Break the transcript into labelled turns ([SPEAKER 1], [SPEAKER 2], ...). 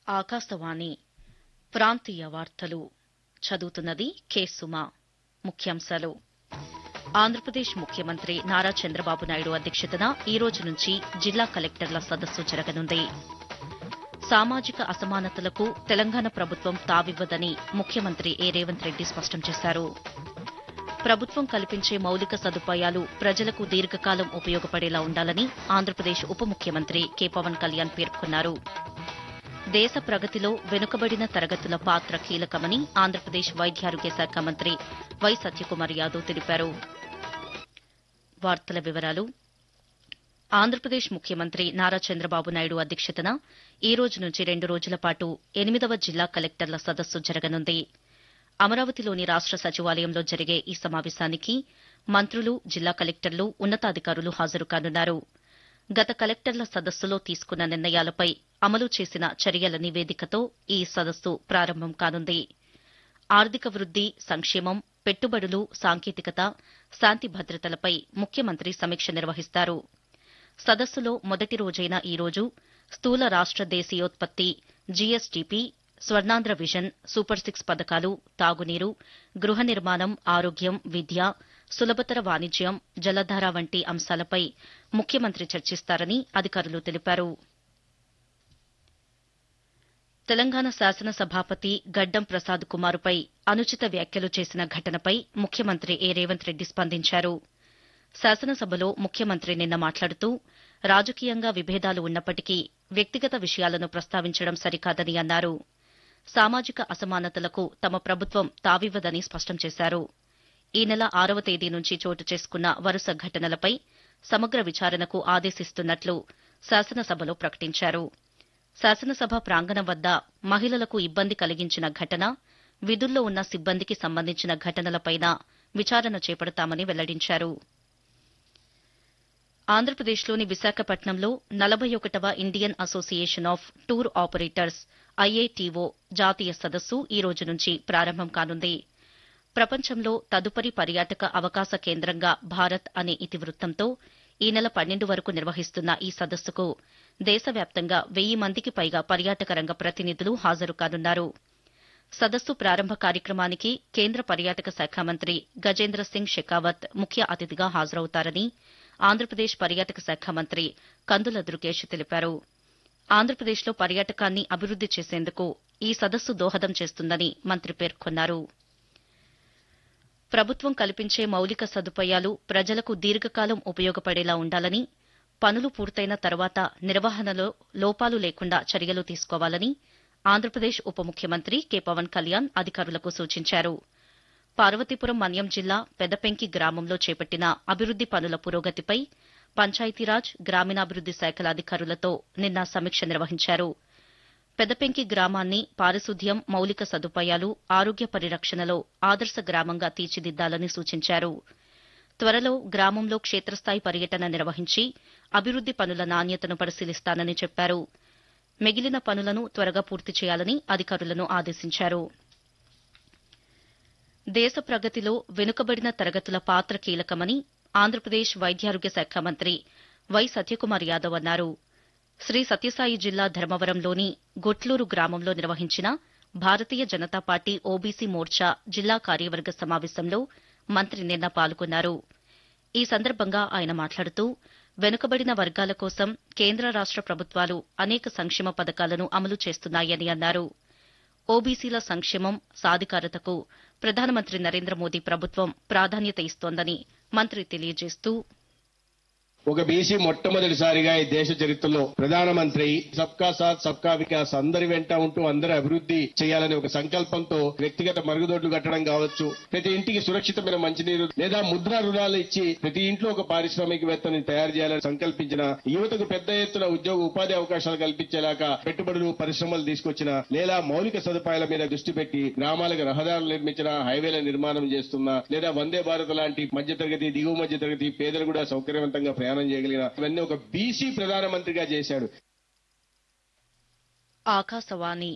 [SPEAKER 1] ఆకాశవాణి ప్రాంతీయ వార్తలు చదువుతున్నది కె సుమ ముఖ్యాంశాలు ఆంధ్రప్రదేశ్ ముఖ్యమంత్రి నారా చంద్రబాబు నాయుడు అధ్యక్షతన ఈ రోజు నుంచి జిల్లా కలెక్టర్ల సదస్సు జరగనుంది సామాజిక అసమానతలకు తెలంగాణ ప్రభుత్వం తావివ్వదని ముఖ్యమంత్రి ఏ రేవంత్ రెడ్డి స్పష్టం చేశారు ప్రభుత్వం కల్పించే మౌలిక సదుపాయాలు ప్రజలకు దీర్ఘకాలం ఉపయోగపడేలా ఉండాలని ఆంధ్రప్రదేశ్ ఉప ముఖ్యమంత్రి కె పవన్ కళ్యాణ్ పేర్కొన్నారు దేశ ప్రగతిలో వెనుకబడిన తరగతుల పాత్ర కీలకమని ఆంధ్రప్రదేశ్ వైద్యారోగ్య శాఖ మంత్రి వై సత్యకుమార్ యాదవ్ తెలిపారు వార్తల వివరాలు ఆంధ్రప్రదేశ్ ముఖ్యమంత్రి నారా చంద్రబాబు నాయుడు అధ్యక్షతన ఈ రోజు నుంచి రెండు రోజుల పాటు ఎనిమిదవ జిల్లా కలెక్టర్ల సదస్సు జరగనుంది అమరావతిలోని రాష్ట సచివాలయంలో జరిగే ఈ సమావేశానికి మంత్రులు జిల్లా కలెక్టర్లు ఉన్నతాధికారులు హాజరు కానున్నారు గత కలెక్టర్ల సదస్సులో తీసుకున్న నిర్ణయాలపై అమలు చేసిన చర్యల నివేదికతో ఈ సదస్సు ప్రారంభం కానుంది ఆర్థిక వృద్ది సంక్షేమం పెట్టుబడులు సాంకేతికత శాంతి భద్రతలపై ముఖ్యమంత్రి సమీక్ష నిర్వహిస్తారు సదస్సులో మొదటి రోజైన ఈ రోజు స్థూల రాష్ట దేశీయోత్పత్తి GSDP Swarnandhra vision super six పథకాలు తాగునీరు గృహ నిర్మాణం ఆరోగ్యం విద్య సులభతర వాణిజ్యం జలధార వంటి అంశాలపై ముఖ్యమంత్రి చర్చిస్తారని అధికారులు తెలిపారు తెలంగాణ శాసనసభాపతి గడ్డం ప్రసాద్ కుమారుపై అనుచిత వ్యాఖ్యలు చేసిన ఘటనపై ముఖ్యమంత్రి ఏ రేవంత్ రెడ్డి స్పందించారు శాసనసభలో ముఖ్యమంత్రి నిన్న మాట్లాడుతూ రాజకీయంగా విభేదాలు ఉన్నప్పటికీ వ్యక్తిగత విషయాలను ప్రస్తావించడం సరికాదని అన్నారు సామాజిక అసమానతలకు తమ ప్రభుత్వం తావివ్వదని స్పష్టం చేశారు ఈ నెల ఆరవ తేదీ నుంచి చోటు చేసుకున్న వరుస ఘటనలపై సమగ్ర విచారణకు ఆదేశిస్తున్నట్లు శాసనసభలో ప్రకటించారు శాసనసభ ప్రాంగణం వద్ద మహిళలకు ఇబ్బంది కలిగించిన ఘటన విధుల్లో ఉన్న సిబ్బందికి సంబంధించిన ఘటనలపైన విచారణ చేపడతామని వెల్లడించారు ఆంధ్రప్రదేశ్లోని విశాఖపట్నంలో నలభై ఒకటవ Indian association of tour operators IATO జాతీయ సదస్సు ఈ రోజు నుంచి ప్రారంభం కానుంది ప్రపంచంలో తదుపరి పర్యాటక అవకాశ కేంద్రంగా భారత్ అనే ఇతివృత్తంతో ఈ నెల పన్నెండు వరకు నిర్వహిస్తున్న ఈ సదస్సుకు దేశవ్యాప్తంగా వెయ్యి మందికి పైగా పర్యాటక రంగ ప్రతినిధులు హాజరు కానున్నారు సదస్సు ప్రారంభ కార్యక్రమానికి కేంద్ర పర్యాటక శాఖ మంత్రి గజేంద్ర సింగ్ షెకావత్ ముఖ్య అతిథిగా హాజరవుతారని ఆంధ్రప్రదేశ్ పర్యాటక శాఖ మంత్రి కందుల దుర్గేష్ తెలిపారు ఆంధ్రప్రదేశ్లో పర్యాటకాన్ని అభివృద్ది చేసేందుకు ఈ సదస్సు దోహదం చేస్తుందని మంత్రి పేర్కొన్నారు ప్రభుత్వం కల్పించే మౌలిక సదుపాయాలు ప్రజలకు దీర్ఘకాలం ఉపయోగపడేలా ఉండాలని పనులు పూర్తయిన తర్వాత నిర్వహణలో లోపాలు లేకుండా చర్యలు తీసుకోవాలని ఆంధ్రప్రదేశ్ ఉప ముఖ్యమంత్రి కె పవన్ కళ్యాణ్ అధికారులకు సూచించారు పార్వతీపురం మన్యం జిల్లా పెదపెంకి గ్రామంలో చేపట్టిన అభివృద్ది పనుల పురోగతిపై పంచాయతీరాజ్ గ్రామీణాభివృద్ది శాఖల అధికారులతో నిన్న సమీక్ష నిర్వహించారు పెదపెంకి గ్రామాన్ని పారిశుద్ధ్యం మౌలిక సదుపాయాలు ఆరోగ్య పరిరక్షణలో ఆదర్శ గ్రామంగా తీర్చిదిద్దాలని సూచించారు త్వరలో గ్రామంలో క్షేత్రస్థాయి పర్యటన నిర్వహించి అభివృద్ది పనుల నాణ్యతను పరిశీలిస్తానని చెప్పారు మిగిలిన పనులను త్వరగా పూర్తి చేయాలని అధికారులను ఆదేశించారు దేశ ప్రగతిలో వెనుకబడిన తరగతుల పాత్ర కీలకమని ఆంధ్రప్రదేశ్ వైద్యారోగ్య శాఖ మంత్రి వై సత్యకుమార్ యాదవ్ అన్నారు శ్రీ సత్యసాయి జిల్లా ధర్మవరంలోని గొట్లూరు గ్రామంలో నిర్వహించిన భారతీయ జనతా పార్టీ ఓబీసీ మోర్చా జిల్లా కార్యవర్గ సమావేశంలో మంత్రి నిన్న పాల్గొన్నారు ఈ సందర్భంగా ఆయన మాట్లాడుతూ వెనుకబడిన వర్గాల కోసం కేంద్ర రాష్ట ప్రభుత్వాలు అనేక సంక్షేమ పథకాలను అమలు చేస్తున్నాయని అన్నారు ఓబీసీల సంక్షేమం సాధికారతకు ప్రధానమంత్రి నరేంద్ర మోదీ ప్రభుత్వం ప్రాధాన్యత ఇస్తోందని మంత్రి తెలియజేస్తూ
[SPEAKER 2] ఒక బీసీ మొట్టమొదటిసారిగా ఈ దేశ చరిత్రలో ప్రధానమంత్రి సబ్కా సాత్ సబ్కా వికాస్ అందరి వెంట ఉంటూ అందరి అభివృద్ధి చేయాలనే ఒక సంకల్పంతో వ్యక్తిగత మరుగుదొడ్లు కట్టడం కావచ్చు ప్రతి ఇంటికి సురక్షితమైన మంచినీరు లేదా ముద్ర రుణాలు ఇచ్చి ప్రతి ఇంట్లో ఒక పారిశ్రామికవేత్తని తయారు చేయాలని సంకల్పించిన యువతకు పెద్ద ఎత్తున ఉద్యోగ ఉపాధి అవకాశాలు కల్పించేలాగా పెట్టుబడులు పరిశ్రమలు తీసుకొచ్చిన లేదా మౌలిక సదుపాయాల మీద దృష్టి పెట్టి గ్రామాలకు రహదారులు నిర్మించిన హైవేల నిర్మాణం చేస్తున్న లేదా వందే భారత్ లాంటి మధ్యతరగతి దిగువ మధ్యతరగతి పేదలు కూడా సౌకర్యవంతంగా ప్రయాణం చేయగలిగిన ఇవన్నీ ఒక బీసీ ప్రధానమంత్రిగా చేశాడు
[SPEAKER 1] ఆకాశవాణి